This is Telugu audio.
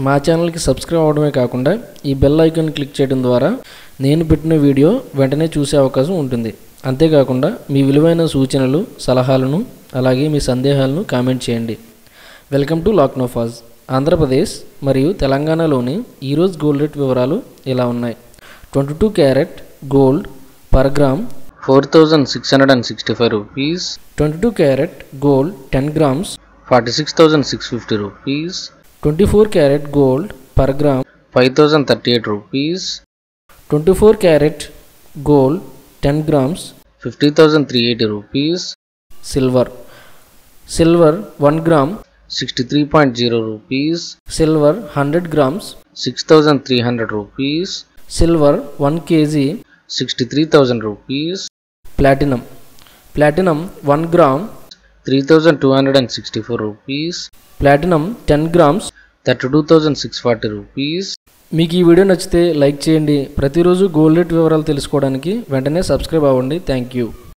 మా ఛానల్కి సబ్స్క్రైబ్ అవ్వడమే కాకుండా ఈ బెల్ ఐకాన్ క్లిక్ చేయడం ద్వారా నేను పెట్టిన వీడియో వెంటనే చూసే అవకాశం ఉంటుంది అంతేకాకుండా మీ విలువైన సూచనలు సలహాలను అలాగే మీ సందేహాలను కామెంట్ చేయండి వెల్కమ్ టు లాక్నోఫాజ్ ఆంధ్రప్రదేశ్ మరియు తెలంగాణలోని ఈరోజు గోల్డ్ రేట్ వివరాలు ఇలా ఉన్నాయి twenty two carat gold per gram four thousand six hundred and sixty five rupees twenty two carat gold ten grams forty six thousand six fifty rupees twenty four carat gold per gram five thousand thirty eight rupees twenty four carat gold ten grams fifty thousand three eighty rupees silver silver one gram sixty three point zero rupees silver hundred grams six thousand three hundred rupees silver one KG sixty three thousand rupees platinum platinum one gram three thousand two hundred and sixty four rupees platinum ten grams thirty two thousand six forty rupees మీకు ఈ వీడియో నచ్చితే లైక్ చేయండి ప్రతిరోజు గోల్డ్ రేట్ వివరాలు తెలుసుకోవడానికి వెంటనే సబ్స్క్రైబ్ అవ్వండి థ్యాంక్ యూ